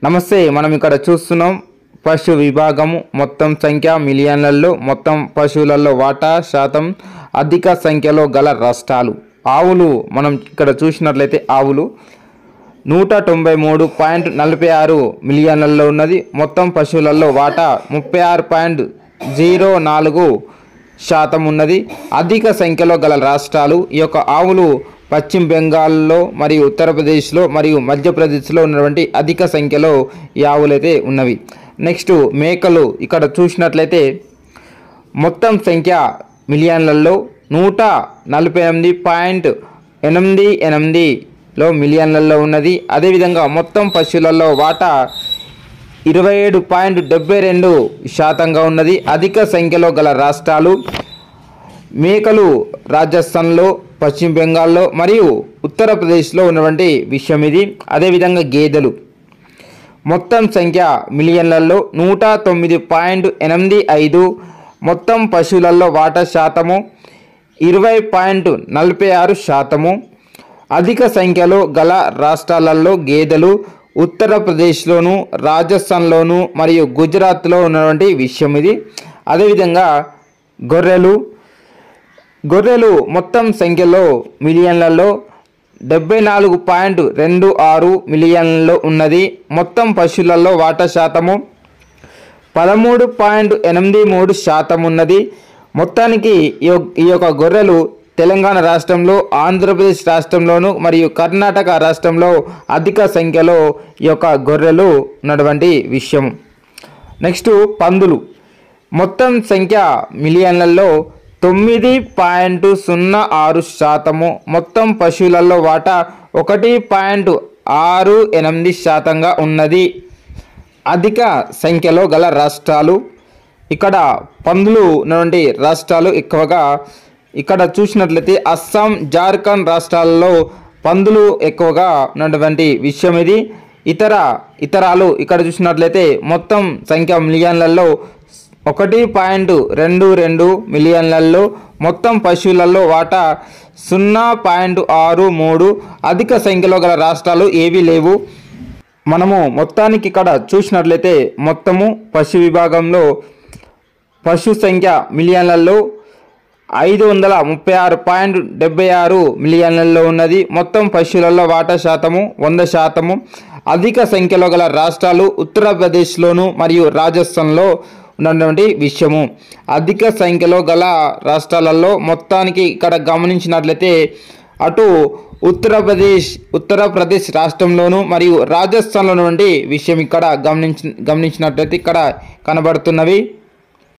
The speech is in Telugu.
నమస్తే మనం ఇక్కడ చూస్తున్నాం పశు విభాగము మొత్తం సంఖ్య మిలియన్లలో మొత్తం పశువులలో వాటా శాతం అధిక సంఖ్యలో గల రాష్ట్రాలు ఆవులు మనం ఇక్కడ చూసినట్లయితే ఆవులు నూట తొంభై మూడు పాయింట్ నలభై ఆరు మిలియన్లలో ఉన్నది మొత్తం పశువులలో వాటా ముప్పై ఆరు పాయింట్ జీరో నాలుగు శాతం ఉన్నది అధిక సంఖ్యలో గల రాష్ట్రాలు ఈ యొక్క ఆవులు పశ్చిమ బెంగాల్లో మరియు ఉత్తరప్రదేశ్లో మరియు మధ్యప్రదేశ్లో ఉన్నటువంటి అధిక సంఖ్యలో ఈ ఆవులైతే ఉన్నవి నెక్స్ట్ మేకలు ఇక్కడ చూసినట్లయితే మొత్తం సంఖ్య మిలియన్లలో నూట నలభై ఎనిమిది పాయింట్ ఎనిమిది ఎనిమిదిలో మిలియన్లలో ఉన్నది అదేవిధంగా మొత్తం పశువులలో వాటా ఇరవై ఏడు పాయింట్ డెబ్బై రెండు శాతంగా ఉన్నది అధిక సంఖ్యలో గల రాష్ట్రాలు మేకలు రాజస్థాన్లో పశ్చిమ బెంగాల్లో మరియు ఉత్తరప్రదేశ్లో ఉన్నటువంటి విషయం ఇది అదేవిధంగా గేదెలు మొత్తం సంఖ్య మిలియన్లలో నూట తొమ్మిది పాయింట్ ఎనిమిది ఐదు మొత్తం పశువులలో వాటా శాతము ఇరవై పాయింట్ నలభై ఆరు శాతము అధిక సంఖ్యలో గల రాష్ట్రాలలో గేదెలు ఉత్తరప్రదేశ్లోను రాజస్థాన్లోను మరియు గుజరాత్లో ఉన్నటువంటి విషయం ఇది అదేవిధంగా గొర్రెలు గొర్రెలు మొత్తం సంఖ్యలో మిలియన్లలో డెబ్బై నాలుగు పాయింట్ రెండు ఆరు మిలియన్లలో ఉన్నది మొత్తం పశువులలో వాటా శాతము పదమూడు పాయింట్ ఎనిమిది మూడు శాతం ఉన్నది మొత్తానికి ఈ యొ- ఈ యొక్క గొర్రెలు తెలంగాణ రాష్ట్రంలో ఆంధ్రప్రదేశ్ రాష్ట్రంలోను మరియు కర్ణాటక రాష్ట్రంలో అధిక సంఖ్యలో ఈ యొక్క గొర్రెలు ఉన్నటువంటి విషయం నెక్స్ట్ పందులు మొత్తం సంఖ్య మిలియన్లలో తొమ్మిది పాయింట్ సున్నా ఆరు శాతము మొత్తం పశువులలో వాటా ఒకటి పాయింట్ ఆరు ఎనిమిది శాతంగా ఉన్నది అధిక సంఖ్యలో గల రాష్ట్రాలు ఇక్కడ పందులు ఉన్నటువంటి రాష్ట్రాలు ఎక్కువగా ఇక్కడ చూసినట్లయితే అస్సాం జార్ఖండ్ రాష్ట్రాలలో పందులు ఎక్కువగా ఉన్నటువంటి విషయం ఇది ఇతర ఇతరాలు ఇక్కడ చూసినట్లయితే మొత్తం సంఖ్య మిలియన్లలో ఒకటి పాయింట్ రెండు రెండు మిలియన్లలో మొత్తం పశువులలో వాటా సున్నా పాయింట్ ఆరు మూడు అధిక సంఖ్యలో గల రాష్ట్రాలు ఏవీ లేవు మనము మొత్తానికి ఇక్కడ చూసినట్లయితే మొత్తము పశు విభాగంలో పశు సంఖ్య మిలియన్లలో ఐదు వందల ముప్పై ఆరు పాయింట్ డెబ్బై ఆరు మిలియన్లలో ఉన్నది మొత్తం పశువులలో వాటా శాతము వంద శాతము అధిక సంఖ్యలో గల రాష్ట్రాలు ఉత్తరప్రదేశ్లోను మరియు రాజస్థాన్లో ఉన్నటువంటి విషయము అధిక సంఖ్యలో గల రాష్ట్రాలలో మొత్తానికి ఇక్కడ గమనించినట్లయితే అటు ఉత్తరప్రదేశ్ ఉత్తరప్రదేశ్ రాష్ట్రంలోను మరియు రాజస్థాన్లో నుండి విషయం ఇక్కడ గమనించి గమనించినట్లయితే ఇక్కడ కనబడుతున్నవి